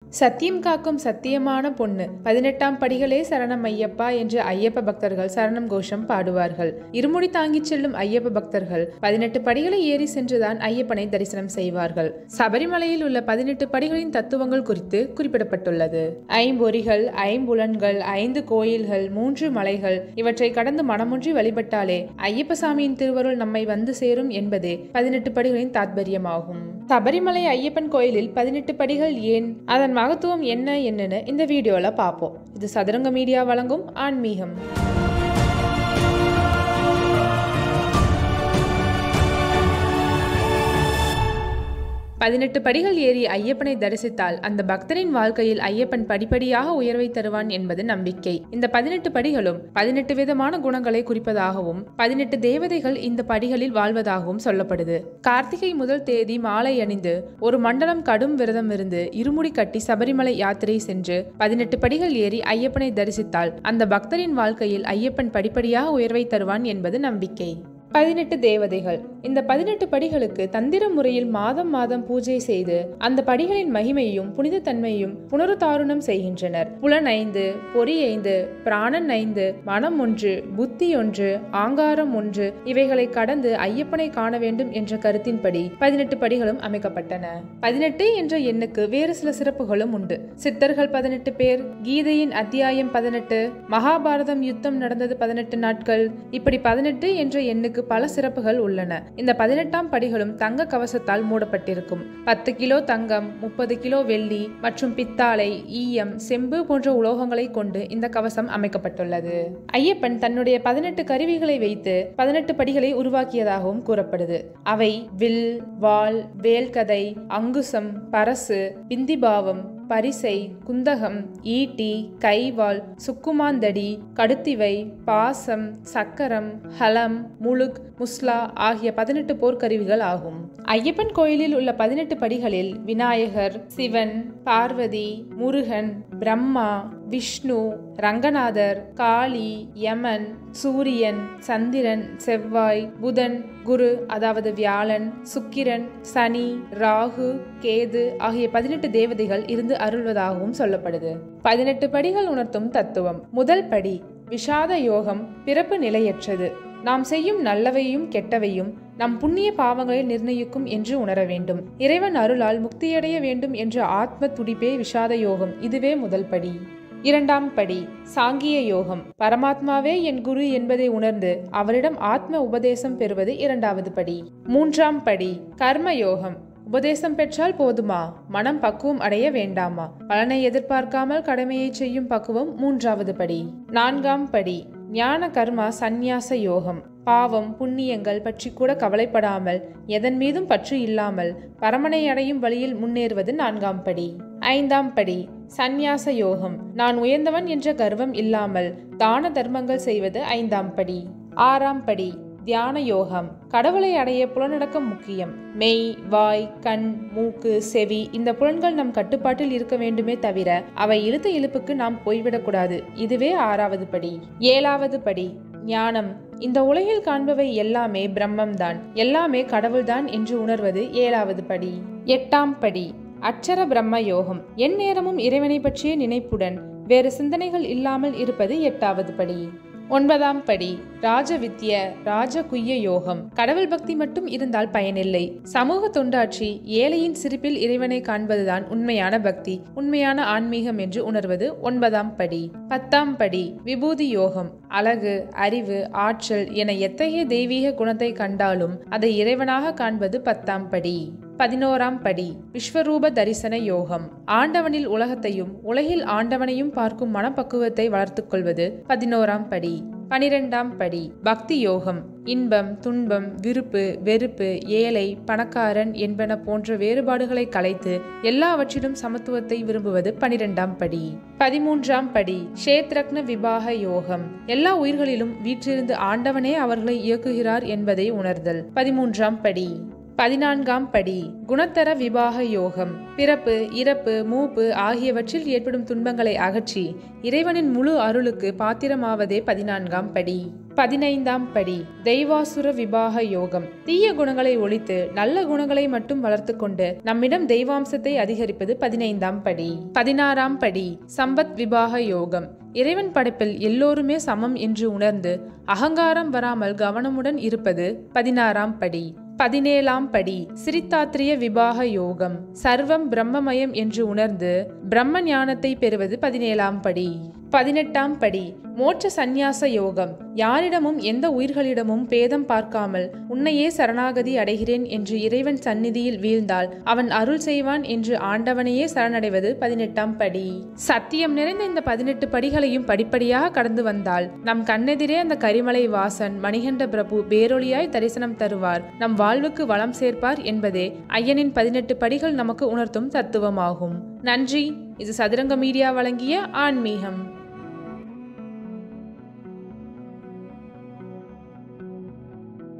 சத்தியம் காக்கும் சத்தியமான பொண்ணு பதினெட்டாம் படிகளே சரணம் ஐயப்பா என்று ஐயப்ப பக்தர்கள் சரணம் கோஷம் பாடுவார்கள் இருமுடி தாங்கிச் செல்லும் ஐயப்ப பக்தர்கள் பதினெட்டு படிகளை ஏறி சென்றுதான் ஐயப்பனை தரிசனம் செய்வார்கள் சபரிமலையில் உள்ள பதினெட்டு படிகளின் தத்துவங்கள் குறித்து குறிப்பிடப்பட்டுள்ளது ஐம்பொறிகள் ஐம்புலன்கள் ஐந்து கோயில்கள் மூன்று மலைகள் இவற்றை கடந்து மனமொன்றி வழிபட்டாலே ஐயப்ப சாமியின் திருவருள் நம்மை வந்து சேரும் என்பதே பதினெட்டு படிகளின் தாத்பரியமாகும் சபரிமலை ஐயப்பன் கோயிலில் பதினெட்டு படிகள் ஏன் அதன் மகத்துவம் என்ன என்னன்னு இந்த வீடியோல பார்ப்போம் இது சதுரங்க மீடியா வழங்கும் ஆன்மீகம் பதினெட்டு படிகள் ஏறி ஐயப்பனை தரிசித்தால் அந்த பக்தரின் வாழ்க்கையில் ஐயப்பன் படிப்படியாக உயர்வை தருவான் என்பது நம்பிக்கை இந்த பதினெட்டு படிகளும் பதினெட்டு விதமான குணங்களை குறிப்பதாகவும் பதினெட்டு தேவதைகள் இந்த படிகளில் வாழ்வதாகவும் சொல்லப்படுது கார்த்திகை முதல் தேதி மாலை அணிந்து ஒரு மண்டலம் கடும் விரதம் இருந்து இருமுடி கட்டி சபரிமலை யாத்திரை சென்று பதினெட்டு படிகள் ஏறி ஐயப்பனை தரிசித்தால் அந்த பக்தரின் வாழ்க்கையில் ஐயப்பன் படிப்படியாக உயர்வை தருவான் என்பது நம்பிக்கை பதினெட்டு தேவதைகள் இந்த பதினெட்டு படிகளுக்கு தந்திர முறையில் மாதம் மாதம் பூஜை செய்து அந்த படிகளின் மகிமையும் புனித தன்மையும் புனருத்தாருணம் செய்கின்றனர் புலன் ஐந்து பொறி ஐந்து பிராணன் ஐந்து மனம் ஒன்று புத்தி ஒன்று ஆங்காரம் ஒன்று இவைகளை கடந்து ஐயப்பனை காண வேண்டும் என்ற கருத்தின்படி பதினெட்டு படிகளும் அமைக்கப்பட்டன பதினெட்டு என்ற எண்ணுக்கு வேறு சில சிறப்புகளும் உண்டு சித்தர்கள் பதினெட்டு பேர் கீதையின் அத்தியாயம் பதினெட்டு மகாபாரதம் யுத்தம் நடந்தது பதினெட்டு நாட்கள் இப்படி பதினெட்டு என்ற எண்ணுக்கு பல சிறப்புகள் உள்ளன இந்த பதினெட்டாம் படிகளும் தங்க கவசத்தால் மூடப்பட்டிருக்கும் பத்து கிலோ தங்கம் முப்பது கிலோ வெள்ளி மற்றும் பித்தாளை ஈயம் செம்பு போன்ற உலோகங்களை கொண்டு இந்த கவசம் அமைக்கப்பட்டுள்ளது ஐயப்பன் தன்னுடைய பதினெட்டு கருவிகளை வைத்து பதினெட்டு படிகளை உருவாக்கியதாகவும் கூறப்படுது அவை வில் வாள் வேல்கதை அங்குசம் பரசு பிந்திபாவம் பரிசை குந்தகம் ஈட்டி கைவாள் சுக்குமாந்தடி கடுத்திவை பாசம் சக்கரம் ஹலம் முழுக் முஸ்லா ஆகிய பதினெட்டு போர்க்கருவிகள் ஆகும் ஐயப்பன் கோயிலில் உள்ள பதினெட்டு படிகளில் விநாயகர் சிவன் பார்வதி முருகன் பிரம்மா விஷ்ணு ரங்கநாதர் காளி யமன் சூரியன் சந்திரன் செவ்வாய் புதன் குரு அதாவது வியாழன் சுக்கிரன் சனி ராகு கேது ஆகிய பதினெட்டு தேவதைகள் இருந்து அருள்வதாகவும் சொல்லப்படுது பதினெட்டு படிகள் உணர்த்தும் தத்துவம் முதல் படி விஷாத யோகம் பிறப்பு நிலையற்றது நாம் செய்யும் நல்லவையும் கெட்டவையும் நம் புண்ணிய பாவங்களை நிர்ணயிக்கும் என்று உணர வேண்டும் இறைவன் அருளால் முக்தியடைய வேண்டும் என்ற ஆத்ம துடிப்பே விஷாத யோகம் இதுவே முதல் படி இரண்டாம் படி சாங்கிய யோகம் பரமாத்மாவே என் குரு என்பதை உணர்ந்து அவரிடம் ஆத்ம உபதேசம் பெறுவது இரண்டாவது படி மூன்றாம் படி கர்ம யோகம் உபதேசம் பெற்றால் போதுமா மனம் பக்குவம் அடைய வேண்டாமா பலனை எதிர்பார்க்காமல் கடமையை செய்யும் பக்குவம் மூன்றாவது படி நான்காம் படி ஞான கர்மா சந்நியாச யோகம் பாவம் புண்ணியங்கள் பற்றி கூட கவலைப்படாமல் எதன் மீதும் பற்று இல்லாமல் பரமனை அடையும் வழியில் முன்னேறுவது நான்காம் படி ஐந்தாம் படி சந்நியாச யோகம் நான் உயர்ந்தவன் என்ற கர்வம் இல்லாமல் தான தர்மங்கள் செய்வது ஐந்தாம் படி ஆறாம் படி தியான யோகம் கடவுளை அடைய புலனடக்கம் முக்கியம் மெய் வாய் கண் மூக்கு செவி இந்த புலன்கள் நம் கட்டுப்பாட்டில் இருக்க வேண்டுமே தவிர அவை இழுத்த இழுப்புக்கு நாம் போய்விடக்கூடாது இதுவே ஆறாவது படி ஏழாவது படி ஞானம் இந்த உலகில் காண்பவை எல்லாமே பிரம்மம்தான் எல்லாமே கடவுள்தான் என்று உணர்வது ஏழாவது படி எட்டாம் படி அச்சர பிரம்ம யோகம் என் நேரமும் இறைவனை பற்றிய நினைப்புடன் வேறு சிந்தனைகள் இல்லாமல் இருப்பது எட்டாவது படி ஒன்பதாம் படி ராஜ வித்ய ராஜ குய்ய யோகம் கடவுள் பக்தி மட்டும் இருந்தால் பயனில்லை சமூக தொண்டாற்றி ஏழையின் சிரிப்பில் இறைவனை காண்பதுதான் உண்மையான பக்தி உண்மையான ஆன்மீகம் என்று உணர்வது ஒன்பதாம் படி பத்தாம் படி விபூதி யோகம் அழகு அறிவு ஆற்றல் என எத்தகைய தெய்வீக குணத்தை கண்டாலும் அதை இறைவனாக காண்பது பத்தாம் படி பதினோராம் படி விஸ்வரூப தரிசன யோகம் ஆண்டவனில் உலகத்தையும் உலகில் ஆண்டவனையும் பார்க்கும் மனப்பக்குவத்தை வளர்த்துக் கொள்வது பதினோராம் படி பனிரெண்டாம் படி பக்தி யோகம் இன்பம் துன்பம் விருப்பு வெறுப்பு ஏழை பணக்காரன் என்பன போன்ற வேறுபாடுகளை கலைத்து எல்லாவற்றிலும் சமத்துவத்தை விரும்புவது பனிரெண்டாம் படி பதிமூன்றாம் படி ஷேத்ரக்ன விபாக யோகம் எல்லா உயிர்களிலும் வீற்றிருந்து ஆண்டவனே அவர்களை இயக்குகிறார் என்பதை உணர்தல் பதிமூன்றாம் படி பதினான்காம் படி குணத்தர விபாக யோகம் பிறப்பு இறப்பு மூப்பு ஆகியவற்றில் ஏற்படும் துன்பங்களை அகற்றி இறைவனின் முழு அருளுக்கு பாத்திரமாவதே பதினான்காம் படி பதினைந்தாம் படி தெய்வாசுர விபாக யோகம் தீய குணங்களை ஒழித்து நல்ல குணங்களை மட்டும் வளர்த்து கொண்டு நம்மிடம் தெய்வாம்சத்தை அதிகரிப்பது பதினைந்தாம் படி பதினாறாம் படி சம்பத் விபாக யோகம் இறைவன் படைப்பில் எல்லோருமே சமம் என்று உணர்ந்து அகங்காரம் வராமல் கவனமுடன் இருப்பது பதினாறாம் படி பதினேழாம் படி சிரித்தாத்திரிய விபாக யோகம் சர்வம் பிரம்மமயம் என்று உணர்ந்து பிரம்ம ஞானத்தை பெறுவது பதினேழாம் படி பதினெட்டாம் படி மோட்ச சந்நியாச யோகம் யாரிடமும் எந்த உயிர்களிடமும் பேதம் பார்க்காமல் உன்னையே சரணாகதி அடைகிறேன் என்று இறைவன் சந்நிதியில் வீழ்ந்தால் அவன் அருள் செய்வான் என்று ஆண்டவனையே சரணடைவது பதினெட்டாம் படி சத்தியம் நிறைந்த இந்த பதினெட்டு படிகளையும் படிப்படியாக கடந்து வந்தால் நம் கண்ணெதிரே அந்த கரிமலை வாசன் மணிகண்ட பிரபு பேரொளியாய் தரிசனம் தருவார் நம் வாழ்வுக்கு வளம் சேர்ப்பார் என்பதே ஐயனின் பதினெட்டு படிகள் நமக்கு உணர்த்தும் தத்துவமாகும் நன்றி இது சதுரங்க மீடியா வழங்கிய ஆன்மீகம்